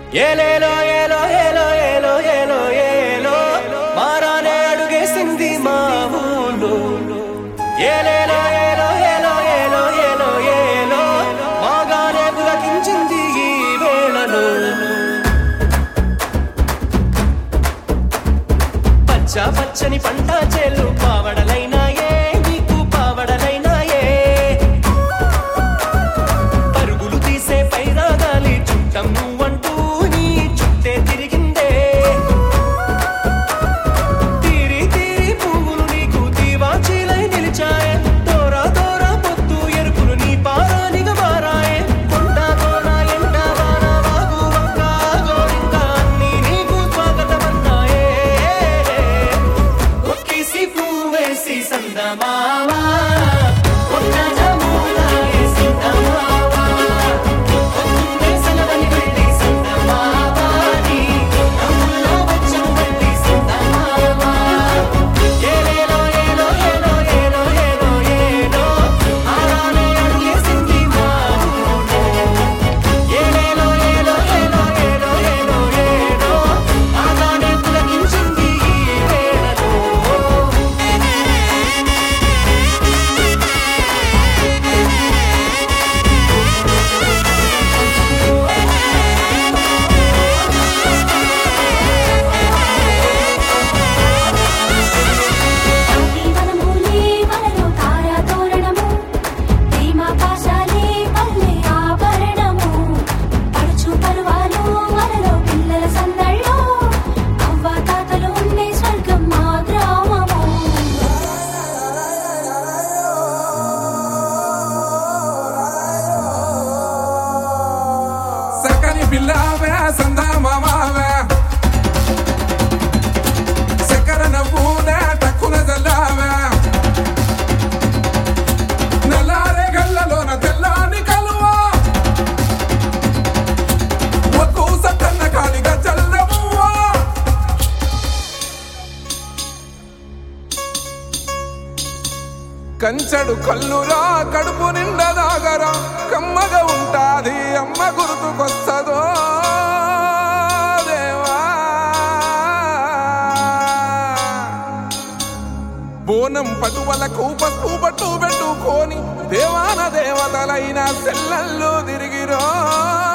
ఏలేలో ఏలో ఏలో ఏలో ఏలో ఏలో మారానే అడుగేసింది మా ఊళ్ళో ఏలేలో ఏలో ఏలో ఏలో ఏలో ఏలో మాగానే పులకించింది ఈ వేళలో పచ్చ పచ్చని పంట చేలు పావడలైనాయే నీకు పావడలైనాయే పరుగులు తీసే పైరాగాలి చుట్టం నువ్వంటూ నీ చుట్టే తిరిగిందే తీరి తీరి పువ్వులు నీకు దీవాచీలై నిలిచాయే దోరా దోరా పొత్తు ఎరుపులు నీ పారానిగా మారాయే కొండ కోన ఎండ వాన వాగు వంక గోరింక అన్నీ నీకు స్వాగతమన్నాయే ఒక్కేసి పువ్వేసి సందమావా ఒక్క జమున వేసి తమావా ఒత్తునే సెలవని వెళ్ళి సందమావా నీ నవ్వుల్లో వచ్చం వెళ్ళి సందమావా ఏలేలో ఏలో ఏలో ఏలో ఏలో ఏలో ఆరానే అడిగేసింది మా ఊళ్ళో ఏలేలో ఏలో ఏలో ఏలో ఏలో ఏలో ఆగానే పులకించింది ఈ వేళలో వనమూలే వలలో తారా తోరణము ప్రేమ పాశాలే పల్లె ఆభరణము పడుచు పరువాలు వలలో పిల్లల సందళ్ళు అవ్వ తాతలు ఉండే స్వర్గం మా గ్రామము సకని పిల్లవే సందా మామావే సకర నవ్వునే టక్కున జల్లావే నల్లారే గల్లలోన తెల్లాని కలువా ఒక్కూ సక్కన్న కాలిగా చల్లవువా కంచడు కల్లురా కడుపు నిండా దాగరా కమ్మగా ఉంటాది అమ్మ గుర్తుకొస్తదో దేవా బోనం పటువలకు పసుపు పట్టు పెట్టుకొని దేవాన దేవతలైన సెల్లల్లో తిరిగిరో